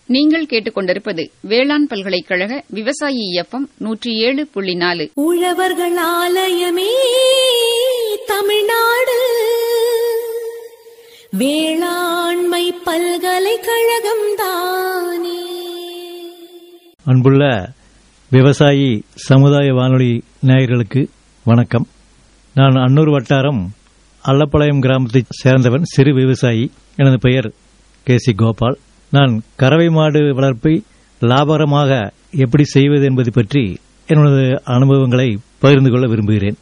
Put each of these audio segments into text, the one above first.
நீங்கள் கேட்டுக்கொண்டிருப்பது வேளாண் பல்கலைக்கழக விவசாயி எஃப்எம் நூற்றி ஏழு புள்ளி நாலு உழவர்கள் ஆலயமே தமிழ்நாடு வேளாண்மை பல்கலைக்கழகம் தானே அன்புள்ள விவசாயி சமுதாய வானொலி நேயர்களுக்கு வணக்கம் நான் அன்னூர் வட்டாரம் அல்லப்பாளையம் கிராமத்தைச் சேர்ந்தவன் சிறு விவசாயி எனது பெயர் கே சி கோபால் நான் கறவை மாடு வளர்ப்பை லாபகரமாக எப்படி செய்வது என்பது பற்றி என்னோட அனுபவங்களை பகிர்ந்து கொள்ள விரும்புகிறேன்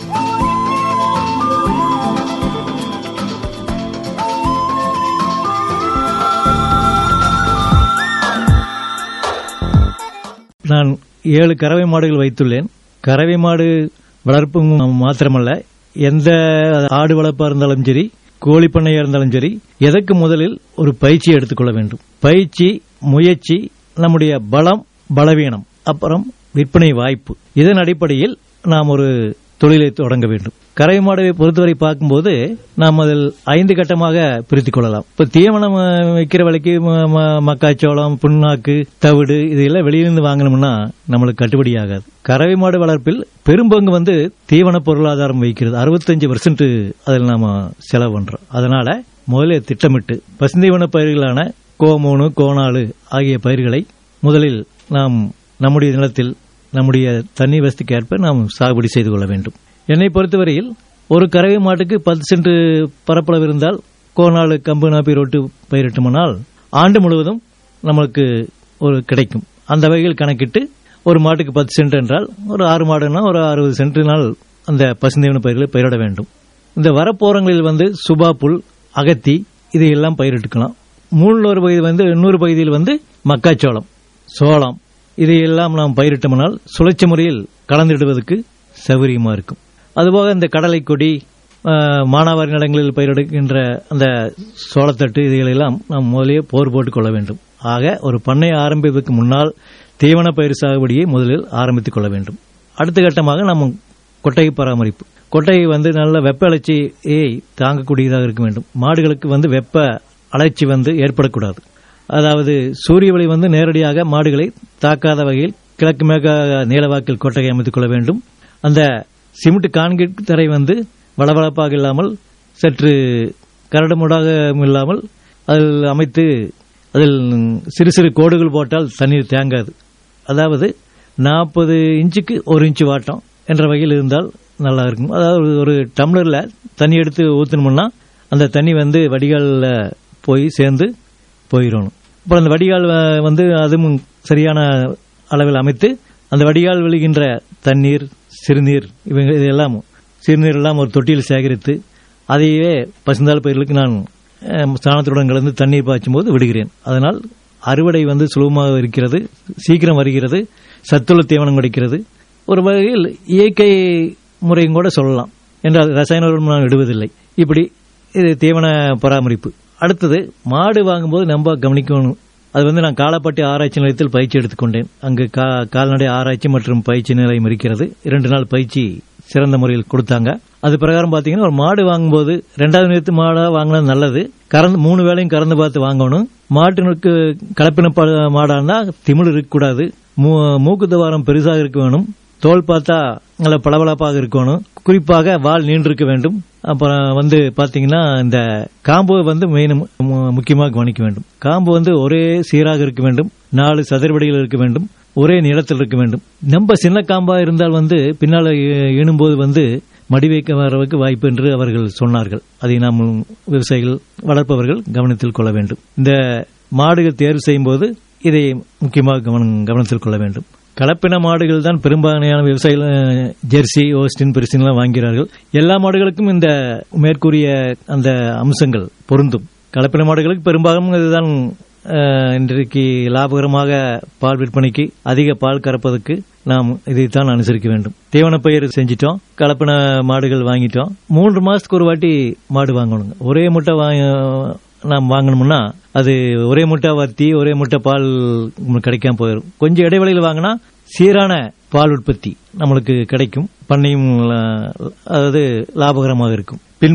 நான் ஏழு கறவை மாடுகள் வைத்துள்ளேன் கறவை மாடு வளர்ப்பு மாத்திரமல்ல எந்த ஆடு வளர்ப்பா இருந்தாலும் சரி கோழி பண்ணையா இருந்தாலும் சரி எதற்கு முதலில் ஒரு பயிற்சி எடுத்துக்கொள்ள வேண்டும் பயிற்சி முயற்சி நம்முடைய பலம் பலவீனம் அப்புறம் விற்பனை வாய்ப்பு இதன் அடிப்படையில் நாம் ஒரு தொழிலை தொடங்க வேண்டும் கறவை மாடை பொறுத்தவரை பார்க்கும்போது நாம் அதில் ஐந்து கட்டமாக பிரித்துக் கொள்ளலாம் இப்ப தீவனம் அஹ், விற்கிற விலைக்கு ம- ம- மக்காச்சோளம் புண்ணாக்கு தவிடு இதெல்லாம் வெளியிலிருந்து வாங்கணும்னா நம்மளுக்கு கட்டுப்படி ஆகாது கறவை மாடு வளர்ப்பில் பெரும்பங்கு வந்து தீவன பொருளாதாரம் வைக்கிறது அறுபத்தஞ்சு பெர்சன்ட் அதில் நாம செலவு பண்றோம் அதனால முதலில் திட்டமிட்டு பசுந்தீவன பயிர்களான கோமூணு கோணாலு ஆகிய பயிர்களை முதலில் நாம் நம்முடைய நிலத்தில் நம்முடைய தண்ணி வசதிக்கு ஏற்ப நாம் சாகுபடி செய்து கொள்ள வேண்டும் என்னை பொறுத்தவரையில் ஒரு கறவை மாட்டுக்கு பத்து சென்ட் பரப்பளவு இருந்தால் கோனாலு கம்பு நாப்பி ரொட்டு பயிரிட்டோம்னால் ஆண்டு முழுவதும் நம்மளுக்கு ஒரு கிடைக்கும் அந்த வகையில் கணக்கிட்டு ஒரு மாட்டுக்கு பத்து சென்ட் என்றால் ஒரு ஆறு மாடுனா ஒரு அறுபது சென்ட்னால் அந்த பசுந்தீவன பயிர்களை பயிரிட வேண்டும் இந்த வரப்போரங்களில் வந்து சுபா புல் அகத்தி இதையெல்லாம் பயிரிட்டுக்கலாம் மூணு பகுதி வந்து இன்னொரு பகுதியில் வந்து மக்காச்சோளம் சோளம் இதையெல்லாம் நாம் பயிரிட்டோம்னால் சுழற்சி முறையில் கலந்திடுவதற்கு சௌகரியமா இருக்கும் அதுபோக இந்த கடலை கொடி ஆஹ், மானாவாரி நிலங்களில் பயிரிடுகின்ற அந்த சோளத்தட்டு இதைகளெல்லாம் நாம் முதலியே போர் போட்டுக் கொள்ள வேண்டும் ஆக ஒரு பண்ணை ஆரம்பிப்பதற்கு முன்னால் தீவன பயிர் சாகுபடியை முதலில் ஆரம்பித்துக் கொள்ள வேண்டும் அடுத்த கட்டமாக நாம் கொட்டகை பராமரிப்பு கொட்டகை வந்து நல்ல வெப்ப அலைச்சியை தாங்கக்கூடியதாக இருக்க வேண்டும் மாடுகளுக்கு வந்து வெப்ப அலைச்சி வந்து ஏற்படக்கூடாது அதாவது சூரிய ஒளி வந்து நேரடியாக மாடுகளை தாக்காத வகையில் கிழக்கு மேற்க நீளவாக்கில் கொட்டகை அமைத்துக் கொள்ள வேண்டும் அந்த சிமெண்ட் கான்கிரீட் தரை வந்து வளவளப்பாக இல்லாமல் சற்று கரடுமுடாக இல்லாமல் அதில் அமைத்து அதில் சிறு சிறு கோடுகள் போட்டால் தண்ணீர் தேங்காது அதாவது நாற்பது இன்ச்சுக்கு ஒரு இன்ச்சு வாட்டம் என்ற வகையில் இருந்தால் நல்லா இருக்கும் அதாவது ஒரு டம்ளர்ல தண்ணி எடுத்து ஊற்றணும்னா அந்த தண்ணி வந்து வடிகாலில் போய் சேர்ந்து போயிடணும் அப்புறம் அந்த வடிகால் வ- வந்து அதுவும் சரியான அளவில் அமைத்து அந்த வடிகால் விழுகின்ற தண்ணீர் சிறுநீர் இவங்க இதெல்லாம் சிறுநீர் எல்லாம் ஒரு தொட்டியில் சேகரித்து அதையே பசுந்தாள் பயிர்களுக்கு நான் அஹ், சாணத்துடன் கலந்து தண்ணீர் பாய்ச்சும் போது விடுகிறேன் அதனால் அறுவடை வந்து சுலபமாக இருக்கிறது சீக்கிரம் வருகிறது சத்துள்ள தீவனம் கிடைக்கிறது ஒரு வகையில் இயற்கை முறையும் கூட சொல்லலாம் என்றால் ரசாயன உரம் நான் விடுவதில்லை இப்படி இது தீவன பராமரிப்பு அடுத்தது மாடு வாங்கும்போது நம்ம கவனிக்கணும் அது வந்து நான் காலப்பட்டி ஆராய்ச்சி நிலையத்தில் பயிற்சி எடுத்துக்கொண்டேன் அங்கு கா- கால்நடை ஆராய்ச்சி மற்றும் பயிற்சி நிலையம் இருக்கிறது இரண்டு நாள் பயிற்சி சிறந்த முறையில் கொடுத்தாங்க அது பிரகாரம் பாத்தீங்கன்னா ஒரு மாடு வாங்கும்போது ரெண்டாவது நேரத்து மாடா வாங்கினா நல்லது கறந்து மூணு வேளையும் கறந்து பார்த்து வாங்கணும் மாட்டினுக்கு கலப்பின ப- மாடானா திமிழ் இருக்கக்கூடாது மூ- மூக்கு துவாரம் பெருசாக இருக்க வேணும் தோல் பார்த்தா நல்ல பளபளப்பாக இருக்கணும் குறிப்பாக வால் நீண்டிருக்க வேண்டும் அப்புறம் வந்து பாத்தீங்கன்னா இந்த காம்பு வந்து மெயின் முக்கியமாக கவனிக்க வேண்டும் காம்பு வந்து ஒரே சீராக இருக்க வேண்டும் நாலு சதுரவடிகள் இருக்க வேண்டும் ஒரே நிலத்தில் இருக்க வேண்டும் நம்ம சின்ன காம்பா இருந்தால் வந்து பின்னால் ஈணும்போது வந்து மடி வைக்க வரவுக்கு வாய்ப்பு என்று அவர்கள் சொன்னார்கள் அதை நாம் விவசாயிகள் வளர்ப்பவர்கள் கவனத்தில் கொள்ள வேண்டும் இந்த மாடுகள் தேர்வு செய்யும் போது இதை முக்கியமாக கவனம் கவனத்தில் கொள்ள வேண்டும் கலப்பின மாடுகள் தான் பெரும்பாலான விவசாயிகள் அஹ், ஜெர்சி ஓஸ்டின் பெருசின்லாம் வாங்கிறார்கள் எல்லா மாடுகளுக்கும் இந்த மேற்கூறிய அந்த அம்சங்கள் பொருந்தும் கலப்பின மாடுகளுக்கு பெரும்பாலும் இதுதான் அஹ், இன்றைக்கு லாபகரமாக பால் விற்பனைக்கு அதிக பால் கறப்பதற்கு நாம் இதைத்தான் அனுசரிக்க வேண்டும் தீவன பயிர் செஞ்சிட்டோம் கலப்பின மாடுகள் வாங்கிட்டோம் மூன்று மாசத்துக்கு ஒரு வாட்டி மாடு வாங்கணுங்க ஒரே முட்டை வாங்க நாம் வாங்கணும்னா அது ஒரே முட்டை வர்த்தி ஒரே முட்டை பால் நம்மளுக்கு கிடைக்காம போயிடும் கொஞ்சம் இடைவெளியில் வாங்கினா சீரான பால் உற்பத்தி நம்மளுக்கு கிடைக்கும் பண்ணையும் அஹ், அதாவது லாபகரமாக இருக்கும் பின்பு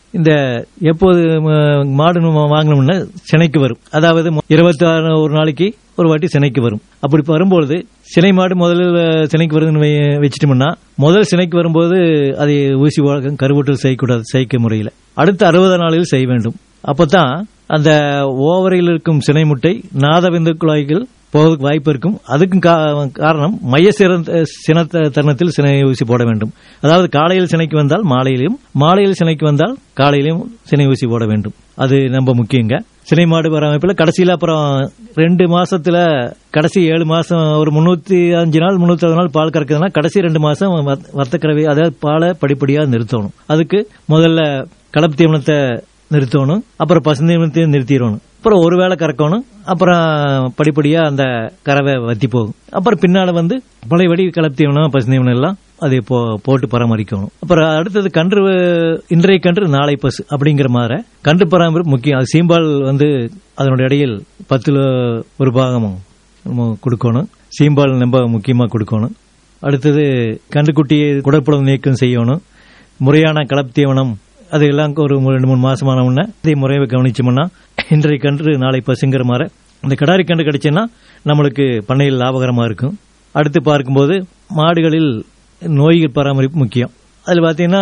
இந்த எப்போது ம- மாடு நம்ம வாங்கினோம்னா சினைக்கு வரும் அதாவது இருபத்தி ஆறு ஒரு நாளைக்கு ஒரு வாட்டி சினைக்கு வரும் அப்படி வரும்பொழுது சினை மாடு முதல்ல சினைக்கு வருதுன்னு வை- வச்சிட்டோம்னா முதல் சினைக்கு வரும்போது அதை ஊசி வழக்கம் கருவூட்டல் செய்யக்கூடாது செயற்கை முறையில் அடுத்த அறுபது நாளில் செய்ய வேண்டும் அப்பதான் அந்த ஓவரையில் இருக்கும் சினை முட்டை நாதவிந்து குழாய்கள் போவதற்கு வாய்ப்பு இருக்கும் அதுக்கும் கா- காரணம் மைய சிறந்த சின தருணத்தில் சினை ஊசி போட வேண்டும் அதாவது காலையில் சினைக்கு வந்தால் மாலையிலும் மாலையில் சினைக்கு வந்தால் காலையிலும் சினை ஊசி போட வேண்டும் அது ரொம்ப முக்கியங்க சினை மாடு பராமரிப்பில் கடைசியில் அப்புறம் ரெண்டு மாசத்துல கடைசி ஏழு மாசம் ஒரு முன்னூத்தி அஞ்சு நாள் முன்னூத்தி அறுபது நாள் பால் கறக்குதுன்னா கடைசி ரெண்டு மாசம் வர்த்த- வர்த்தக்கறவை அதாவது பாலை படிப்படியா நிறுத்தணும் அதுக்கு முதல்ல கலப்பு தீவனத்தை நிறுத்தணும் அப்புறம் பசுந்தீவனத்தையும் நிறுத்திடணும் அப்புறம் ஒரு வேளை கறக்கணும் அப்புறம் படிப்படியா அந்த கறவை வத்தி போகும் அப்புறம் பின்னால வந்து பழையபடி கலப்பு தீவனம் பசுந்தீவனம் எல்லாம் அதை போ போட்டு பராமரிக்கணும் அப்புறம் அடுத்தது கன்று இன்றைய கன்று நாளை பசு அப்படிங்கிற மாதிரி கன்று பராமரிப்பு முக்கியம் அது சீம்பால் வந்து அதனுடைய இடையில் பத்துல ஒரு பாகம் நம்ம கொடுக்கணும் சீம்பால் ரொம்ப முக்கியமா கொடுக்கணும் அடுத்தது கன்றுக்குட்டியை குடற்புலம் நீக்கம் செய்யணும் முறையான கலப்பு தீவனம் அது எல்லாம் ஒரு மூ- ரெண்டு மூணு மாசமான உடனே இதை முறையை கவனிச்சோம்னா இன்றைய கன்று நாளை பசுங்கிற மாதிரி இந்த கிடாரி கன்று கிடைச்சுன்னா நம்மளுக்கு பண்ணையில் லாபகரமா இருக்கும் அடுத்து பார்க்கும்போது மாடுகளில் நோய்கள் பராமரிப்பு முக்கியம் அதில் பார்த்தீங்கன்னா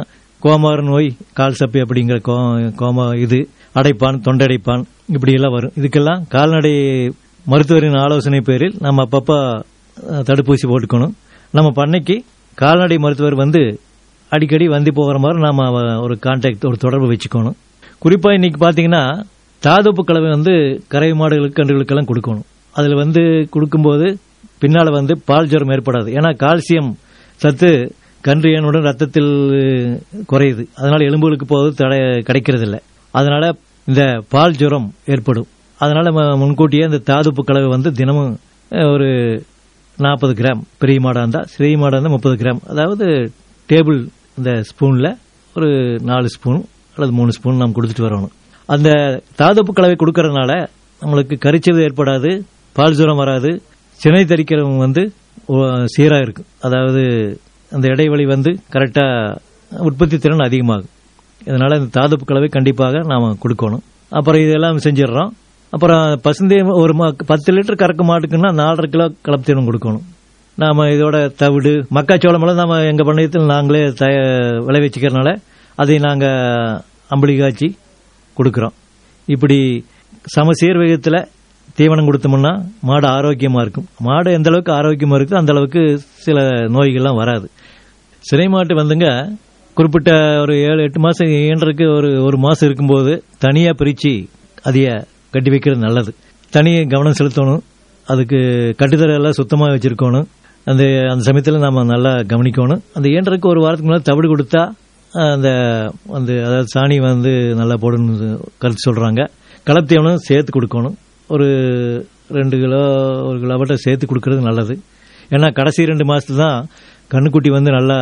கோமார் நோய் கால் சப்பி அப்படிங்கிற கோ- கோமா இது அடைப்பான் தொண்டடைப்பான் இப்படி எல்லாம் வரும் இதுக்கெல்லாம் கால்நடை மருத்துவரின் ஆலோசனை பேரில் நம்ம அப்பப்போ அஹ், தடுப்பூசி போட்டுக்கணும் நம்ம பண்ணைக்கு கால்நடை மருத்துவர் வந்து அடிக்கடி வந்து போகிற மாதிரி நாம அவ- ஒரு கான்டாக்ட் ஒரு தொடர்பு வச்சுக்கணும் குறிப்பா இன்னைக்கு பாத்தீங்கன்னா தாதுப்பு கலவை வந்து கறவை மாடுகளுக்கு கன்றுகளுக்கெல்லாம் கொடுக்கணும் அதுல வந்து கொடுக்கும்போது பின்னால வந்து பால் ஜுரம் ஏற்படாது ஏன்னா கால்சியம் சத்து கன்று ஏனுடன் ரத்தத்தில் குறையுது அதனால எலும்புகளுக்கு போவது தடை கிடைக்கிறது இல்ல அதனால இந்த பால் ஜுரம் ஏற்படும் அதனால ம- முன்கூட்டியே இந்த தாதுப்பு கலவை வந்து தினமும் அஹ், ஒரு நாற்பது கிராம் பெரிய மாடா இருந்தா சிறிய மாடா இருந்தா முப்பது கிராம் அதாவது டேபிள் இந்த ஸ்பூன்ல ஒரு நாலு ஸ்பூன் அல்லது மூணு ஸ்பூன் நாம் கொடுத்துட்டு வரணும் அந்த தாதுப்பு கலவை கொடுக்கறதுனால நம்மளுக்கு கரிச்சது ஏற்படாது பால் ஜுரம் வராது சினை தரிக்கிறவங்க வந்து ஓ- சீரா இருக்கும் அதாவது அந்த இடைவெளி வந்து கரெக்டா உற்பத்தி திறன் அதிகமாகும் இதனால இந்த தாதுப்பு கலவை கண்டிப்பாக நாம கொடுக்கணும் அப்புறம் இதெல்லாம் செஞ்சிடுறோம் அப்புறம் பசுந்தே ஒரு மா- பத்து லிட்டர் கறக்க மாட்டுக்குன்னா நாலரை கிலோ கலப்பு தீவனம் கொடுக்கணும் நாம இதோட தவிடு மக்காச்சோளம் எல்லாம் நாம எங்க பண்ணையத்தில் நாங்களே தய விளைவிச்சுக்கிறனால அதை நாங்க அம்பளி காய்ச்சி கொடுக்கிறோம் இப்படி சமசீர் விகிதத்தில் தீவனம் கொடுத்தோம்னா மாடு ஆரோக்கியமா இருக்கும் மாடு எந்த அளவுக்கு ஆரோக்கியமா இருக்கோ அந்த அளவுக்கு சில நோய்கள்லாம் வராது சினை மாட்டு வந்துங்க குறிப்பிட்ட ஒரு ஏழு எட்டு மாசம் ஈன்றதுக்கு ஒரு ஒரு மாசம் இருக்கும்போது தனியா பிரிச்சு அதைய கட்டி வைக்கிறது நல்லது தனியாக கவனம் செலுத்தணும் அதுக்கு கட்டுத்தரை எல்லாம் சுத்தமா வச்சிருக்கணும் அந்த அந்த சமயத்தில் நாம நல்லா கவனிக்கணும் அந்த ஈன்றதுக்கு ஒரு வாரத்துக்கு முன்னாடி தவிடு கொடுத்தா அந்த அந்த அதாவது சாணி வந்து நல்லா போடணும்னு கருத்து சொல்றாங்க கலத்தீவனம் சேர்த்து கொடுக்கணும் ஒரு ரெண்டு கிலோ ஒரு கிலோ மட்டும் சேர்த்து கொடுக்கறது நல்லது ஏன்னா கடைசி ரெண்டு மாசத்துல தான் கண்ணுக்குட்டி வந்து நல்லா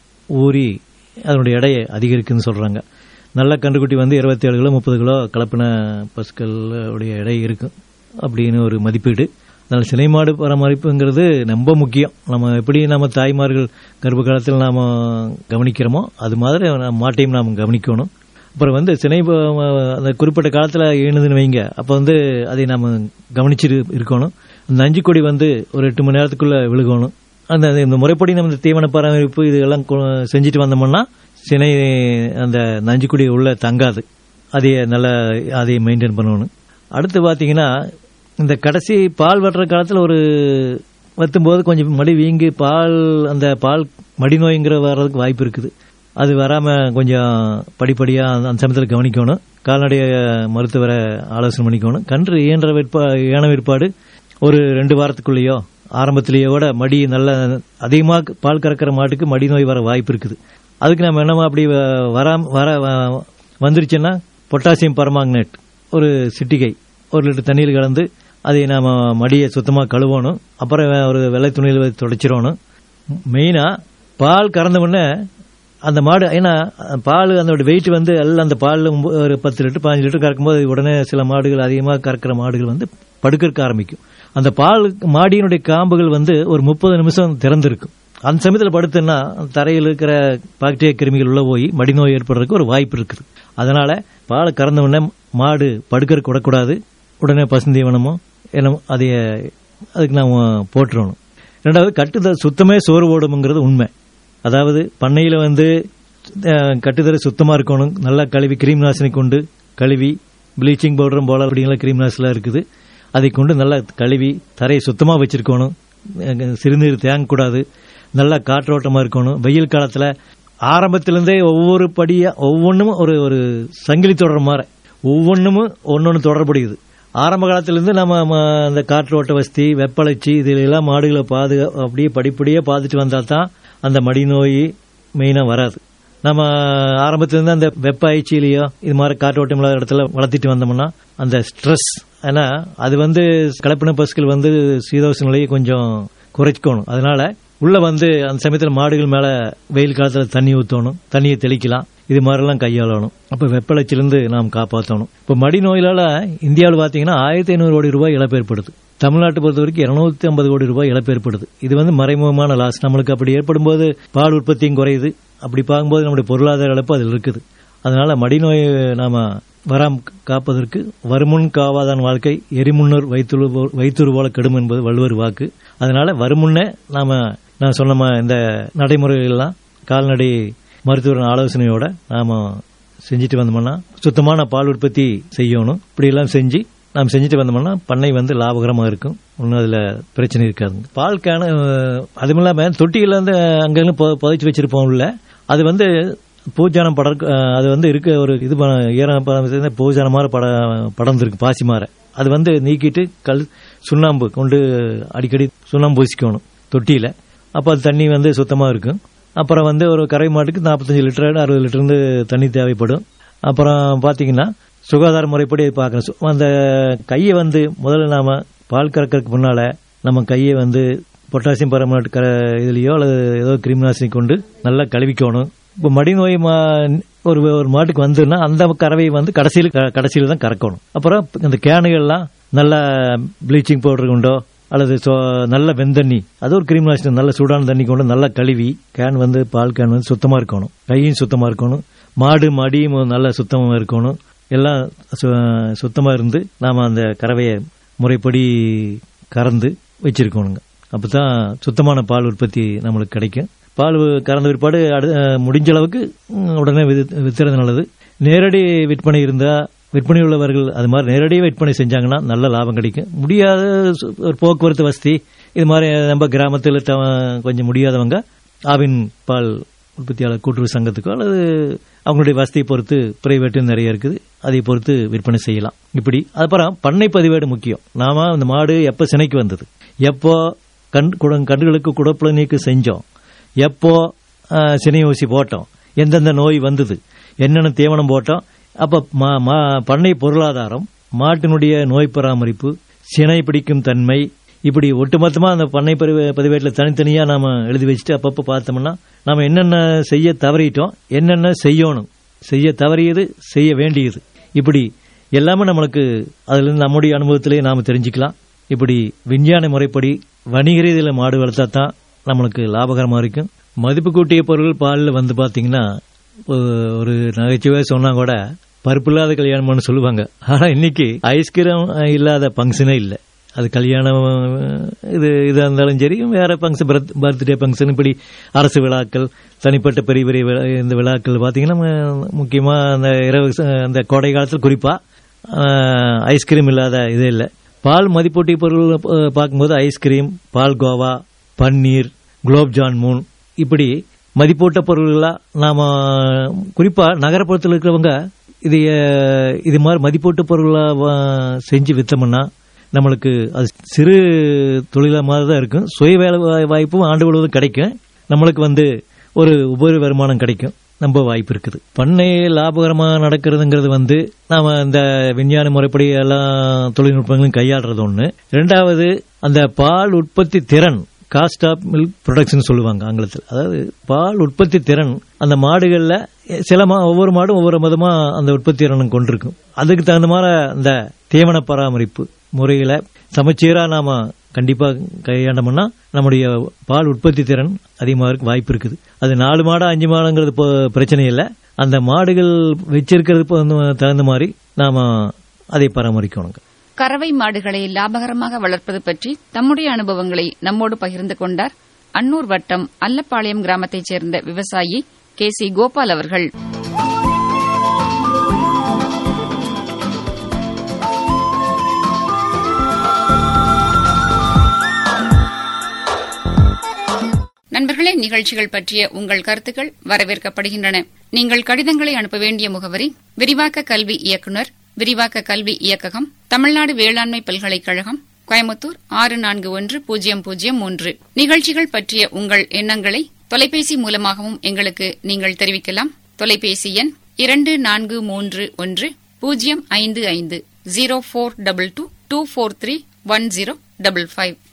ஊறி அதனுடைய எடையை அதிகரிக்குன்னு சொல்றாங்க நல்ல கன்றுக்குட்டி வந்து இருபத்தி ஏழு கிலோ முப்பது கிலோ கலப்பின பசுக்கள் உடைய எடை இருக்கும் அப்படின்னு ஒரு மதிப்பீடு அதனால சினை மாடு பராமரிப்புங்கிறது ரொம்ப முக்கியம் நம்ம எப்படி நம்ம தாய்மார்கள் கர்ப்ப காலத்தில் நாம கவனிக்கிறோமோ அது மாதிரி நம்ம மாட்டையும் நாம் கவனிக்கணும் அப்புறம் வந்து சினை ப- அந்த குறிப்பிட்ட காலத்தில் ஈணுதுன்னு வைங்க அப்போ வந்து அதை நாம கவனிச்சிட்டு இருக்கணும் அந்த நஞ்சு கொடி வந்து ஒரு எட்டு மணி நேரத்துக்குள்ள விழுகணும் அந்த அந்த இந்த முறைப்படி நம்ம இந்த தீவன பராமரிப்பு இதெல்லாம் கொ- செஞ்சுட்டு வந்தோம்னா சினை அந்த நஞ்சுக்குடி உள்ள தங்காது அதைய நல்லா அதை மெயின்டைன் பண்ணணும் அடுத்து பார்த்தீங்கன்னா இந்த கடைசி பால் வட்டுற காலத்தில் ஒரு வத்தும் போது கொஞ்சம் மடி வீங்கி பால் அந்த பால் மடி நோய்ங்கிற வர்றதுக்கு வாய்ப்பு இருக்குது அது வராம கொஞ்சம் படிப்படியா அந்த அந்த சமயத்தில் கவனிக்கணும் கால்நடை மருத்துவரை ஆலோசனை பண்ணிக்கணும் கன்று இயன்ற விற்பா ஏன விற்பாடு ஒரு ரெண்டு வாரத்துக்குள்ளேயோ ஆரம்பத்திலேயோ கூட மடி நல்ல அதிகமாக பால் கறக்கிற மாட்டுக்கு மடி நோய் வர வாய்ப்பு இருக்குது அதுக்கு நம்ம என்னமா அப்படி வ- வராம வர வ- வந்துருச்சுன்னா பொட்டாசியம் பரமாங்கனேட் ஒரு சிட்டிகை ஒரு லிட்டர் தண்ணியில் கலந்து அதை நாம மடியை சுத்தமாக கழுவணும் அப்புறம் ஒரு வெள்ளை துணியில் வச்சு துடைச்சிடணும் மெயினா பால் கறந்த உடனே அந்த மாடு ஏன்னா பால் அதோட வெயிட் வந்து எல்லாம் அந்த பால் ஒரு பத்து லிட்டர் பதினஞ்சு லிட்டர் கறக்கும்போது உடனே சில மாடுகள் அதிகமாக கறக்கிற மாடுகள் வந்து படுக்கறக்க ஆரம்பிக்கும் அந்த பால் மாடியினுடைய காம்புகள் வந்து ஒரு முப்பது நிமிஷம் திறந்திருக்கும் அந்த சமயத்தில் படுத்துன்னா தரையில் இருக்கிற பாக்டீரியா கிருமிகள் உள்ள போய் மடிநோய் ஏற்படுறதுக்கு ஒரு வாய்ப்பு இருக்குது அதனால பாலை கறந்த உடனே மாடு படுக்கிறதுக்கு விடக்கூடாது உடனே பசுந்தீவனமோ என்னமோ அதைய அதுக்கு நாம் போட்டுறணும் ரெண்டாவது கட்டுதல் சுத்தமே சோறு ஓடும்ங்கிறது உண்மை அதாவது பண்ணையில் வந்து அஹ், கட்டுத்தரை சுத்தமாக இருக்கணும் நல்லா கழுவி கிரீம் நாசினி கொண்டு கழுவி ப்ளீச்சிங் பவுடரும் போல அப்படிங்கிற கிரீம் நாசிலாம் இருக்குது அதை கொண்டு நல்லா கழுவி தரையை சுத்தமாக வச்சிருக்கணும் அஹ், சிறுநீர் தேங்கக்கூடாது நல்லா காற்றோட்டமாக இருக்கணும் வெயில் காலத்தில் ஆரம்பத்திலேருந்தே ஒவ்வொரு படியாக ஒவ்வொன்றும் ஒரு ஒரு சங்கிலி தொடர் மாதிரி ஒவ்வொன்றும் ஒன்னொன்று தொடர்புடையது ஆரம்ப காலத்திலேருந்து நம்ம ம, அந்த காற்றோட்ட வசதி வெப்பளச்சி இதுல எல்லாம் மாடுகளை பாதுகா அப்படியே படிப்படியாக பார்த்துட்டு வந்தால் தான் அந்த மடிநோய் மெயினாக வராது நம்ம ஆரம்பத்திலேருந்து அந்த வெப்ப ஆய்ச்சியிலையோ இது மாதிரி காற்றோட்டம் இல்லாத இடத்துல வளர்த்திட்டு வந்தோம்னா அந்த ஸ்ட்ரெஸ் ஏன்னா அது வந்து கலப்பின பசுக்கள் வந்து சீதோஷ நிலையை கொஞ்சம் குறைச்சிக்கணும் அதனால உள்ள வந்து அந்த சமயத்தில் மாடுகள் மேல வெயில் காலத்தில் தண்ணி ஊற்றணும் தண்ணியை தெளிக்கலாம் இது மாதிரிலாம் கையாளணும் அப்போ வெப்பளச்சிலிருந்து நாம் காப்பாற்றணும் இப்போ மடி நோயிலால இந்தியாவில் பார்த்தீங்கன்னா ஆயிரத்தி ஐநூறு கோடி ரூபாய் இழப்பு ஏற்படுது தமிழ்நாட்டை பொறுத்த வரைக்கும் இருநூத்தி ஐம்பது கோடி ரூபாய் இழப்பு ஏற்படுது இது வந்து மறைமுகமான லாஸ் நம்மளுக்கு அப்படி ஏற்படும் போது பால் உற்பத்தியும் குறையுது அப்படி பார்க்கும்போது நம்முடைய பொருளாதார இழப்பு அதில் இருக்குது அதனால மடிநோய் நாம வராம் காப்பதற்கு வருமுன் காவாதான் வாழ்க்கை எரிமுன்னர் வைத்துரு வைத்துரு போல கெடும் என்பது வள்ளுவர் வாக்கு அதனால வருமுன்னே நாம நான் சொன்ன மா- இந்த நடைமுறைகள்லாம் கால்நடை மருத்துவர் ஆலோசனையோட நாம செஞ்சுட்டு வந்தோம்னா சுத்தமான பால் உற்பத்தி செய்யணும் இப்படி எல்லாம் செஞ்சு நாம் செஞ்சுட்டு வந்தோம்னா பண்ணை வந்து லாபகரமாக இருக்கும் ஒன்றும் அதில் பிரச்சனை இருக்காதுங்க பால் கேன அதுவும் இல்லாமல் தொட்டியில் வந்து அங்கங்கே புதைச்சி வச்சிருப்போம் உள்ள அது வந்து பூஜானம் படர் அது வந்து இருக்க ஒரு இது ப- ஈரம் ப- பூஜானம் மாதிரி பட படர்ந்துருக்கு பாசி மாற அது வந்து நீக்கிட்டு கல் சுண்ணாம்பு கொண்டு அடிக்கடி சுண்ணாம்பு பூசிக்கணும் தொட்டியில் அப்போ அது தண்ணி வந்து சுத்தமாக இருக்கும் அப்புறம் வந்து ஒரு கரை மாட்டுக்கு நாற்பத்தஞ்சு லிட்டர் அறுபது லிட்டர் இருந்து தண்ணி தேவைப்படும் அப்புறம் பார்த்தீங்கன்னா சுகாதார முறைப்படி பார்க்கணும் சு- அந்த கையை வந்து முதல்ல நாம பால் கறக்கறதுக்கு முன்னால நம்ம கையை வந்து பொட்டாசியம் பரமனேட் கர இதுலயோ அல்லது ஏதோ கிருமிநாசினி கொண்டு நல்லா கழுவிக்கணும் இப்போ மடிநோய் மா ஒரு ஒரு மாட்டுக்கு வந்துன்னா அந்த கறவையை வந்து கடைசியில் க- கடைசியில் தான் கறக்கணும் அப்புறம் இந்த கேனுகள்லாம் நல்ல ப்ளீச்சிங் பவுடர் கொண்டோ அல்லது சோ- நல்ல வெந்தண்ணி அது ஒரு கிருமிநாசினி நல்ல சூடான தண்ணி கொண்டு நல்லா கழுவி கேன் வந்து பால் கேன் வந்து சுத்தமா இருக்கணும் கையும் சுத்தமா இருக்கணும் மாடு மடியும் நல்ல சுத்தமா இருக்கணும் எல்லாம் சு- சுத்தமா இருந்து நாம அந்த கறவையை முறைப்படி கறந்து வச்சிருக்கணுங்க அப்பதான் சுத்தமான பால் உற்பத்தி நம்மளுக்கு கிடைக்கும் பால் கறந்த பிற்பாடு அடு- அஹ் முடிஞ்ச அளவுக்கு ம், உடனே வித்து- வித்துறது நல்லது நேரடி விற்பனை இருந்தா விற்பனை உள்ளவர்கள் அது மாதிரி நேரடியாக விற்பனை செஞ்சாங்கன்னா நல்ல லாபம் கிடைக்கும் முடியாத சு- ஒரு போக்குவரத்து வசதி இது மாதிரி நம்ம கிராமத்தில் த- கொஞ்சம் முடியாதவங்க ஆவின் பால் உற்பத்தியாளர் கூட்டுறவு சங்கத்துக்கோ அல்லது அவங்களுடைய வசதியை பொறுத்து பிரைவேட்டும் நிறைய இருக்குது அதை பொறுத்து விற்பனை செய்யலாம் இப்படி அப்புறம் பண்ணை பதிவேடு முக்கியம் நாம இந்த மாடு எப்போ சினைக்கு வந்தது எப்போ கண் குட- கன்றுகளுக்கு குடப்புல நீக்கு செஞ்சோம் எப்போ ஆஹ், சினை ஊசி போட்டோம் எந்தெந்த நோய் வந்தது என்னென்ன தீவனம் போட்டோம் அப்ப மா- மா- பண்ணை பொருளாதாரம் மாட்டினுடைய நோய் பராமரிப்பு சினை பிடிக்கும் தன்மை இப்படி ஒட்டுமொத்தமா அந்த பண்ணை பதிவே- பதிவேட்டில் தனித்தனியா நாம எழுதி வச்சுட்டு அப்பப்ப பார்த்தோம்னா நாம என்னென்ன செய்ய தவறிட்டோம் என்னென்ன செய்யணும் செய்ய தவறியது செய்ய வேண்டியது இப்படி எல்லாமே நம்மளுக்கு அதுல இருந்து நம்முடைய அனுபவத்திலேயே நாம தெரிஞ்சுக்கலாம் இப்படி விஞ்ஞான முறைப்படி வணிக ரீதியில மாடு வளர்த்தா தான் நம்மளுக்கு லாபகரமா இருக்கும் மதிப்பு கூட்டிய பொருள் பாலில் வந்து பாத்தீங்கன்னா ஒ- ஒரு நகைச்சுவை சொன்னா கூட பருப்பு இல்லாத கல்யாணம்னு சொல்லுவாங்க ஆனா இன்னைக்கு ஐஸ்கிரீம் இல்லாத ஃபங்க்ஷனே இல்லை அது கல்யாணம் இது இதா இருந்தாலும் சரி வேற ஃபங்க்ஷன் பர்த்டே ஃபங்க்ஷன் இப்படி அரசு விழாக்கள் தனிப்பட்ட பெரிய பெரிய விழா- இந்த விழாக்கள் பாத்தீங்கன்னா ம- முக்கியமா அந்த இரவு ச- அந்த கோடை காலத்தில் குறிப்பா ஆஹ், ஐஸ்கிரீம் இல்லாத இதே இல்லை பால் மதிப்பூட்டி பொருள் அஹ், பார்க்கும்போது ஐஸ்கிரீம் பால் கோவா பன்னீர் குலோப் ஜாமுன் இப்படி மதிப்பூட்ட பொருள்களா நாம குறிப்பா நகரப்புறத்தில் இருக்கிறவங்க இது அஹ், இது மாதிரி மதிப்பூட்ட பொருளா வா- செஞ்சு வித்தோம்னா நம்மளுக்கு அது சிறு தொழிலா மாதிரி தான் இருக்கும் சுய வேலை வாய்- வாய்ப்பும் ஆண்டு முழுவதும் கிடைக்கும் நம்மளுக்கு வந்து ஒரு உபரி வருமானம் கிடைக்கும் நம்ப வாய்ப்பு இருக்குது பண்ணை லாபகரமா நடக்கிறதுங்கிறது வந்து நாம இந்த விஞ்ஞான முறைப்படி எல்லாம் தொழில்நுட்பங்களும் கையாளுறது ஒண்ணு ரெண்டாவது அந்த பால் உற்பத்தி திறன் காஸ்ட் ஆஃப் மில்க் ப்ரொடக்ஷன் சொல்லுவாங்க ஆங்கிலத்தில் அதாவது பால் உற்பத்தி திறன் அந்த மாடுகள்ல சில மா ஒவ்வொரு மாடும் ஒவ்வொரு விதமா அந்த உற்பத்தி திறனும் கொண்டிருக்கும் அதுக்கு தகுந்த மாதிரி அந்த தீவன பராமரிப்பு முறையில சமச்சீரா நாம கண்டிப்பா கையாண்டோம்னா நம்முடைய பால் உற்பத்தி திறன் அதிகமாக இருக்க வாய்ப்பு இருக்குது அது நாலு மாடு அஞ்சு மாடுங்கிறது இப்போ பிரச்சனை இல்லை அந்த மாடுகள் வச்சிருக்கிறது இப்போ வந்து தகுந்த மாதிரி நாம அதை பராமரிக்கணுங்க கறவை மாடுகளை லாபகரமாக வளர்ப்பது பற்றி தம்முடைய அனுபவங்களை நம்மோடு பகிர்ந்து கொண்டார் அன்னூர் வட்டம் அல்லப்பாளையம் கிராமத்தைச் சேர்ந்த விவசாயி கே சி கோபால் அவர்கள் நண்பர்களே நிகழ்ச்சிகள் பற்றிய உங்கள் கருத்துக்கள் வரவேற்கப்படுகின்றன நீங்கள் கடிதங்களை அனுப்ப வேண்டிய முகவரி விரிவாக்க கல்வி இயக்குனர் விரிவாக்க கல்வி இயக்ககம் தமிழ்நாடு வேளாண்மை பல்கலைக்கழகம் கோயமுத்தூர் ஆறு நான்கு ஒன்று பூஜ்ஜியம் பூஜ்ஜியம் மூன்று நிகழ்ச்சிகள் பற்றிய உங்கள் எண்ணங்களை தொலைபேசி மூலமாகவும் எங்களுக்கு நீங்கள் தெரிவிக்கலாம் தொலைபேசி எண் இரண்டு நான்கு மூன்று ஒன்று பூஜ்ஜியம் ஐந்து ஐந்து zero four double two two four three one zero double five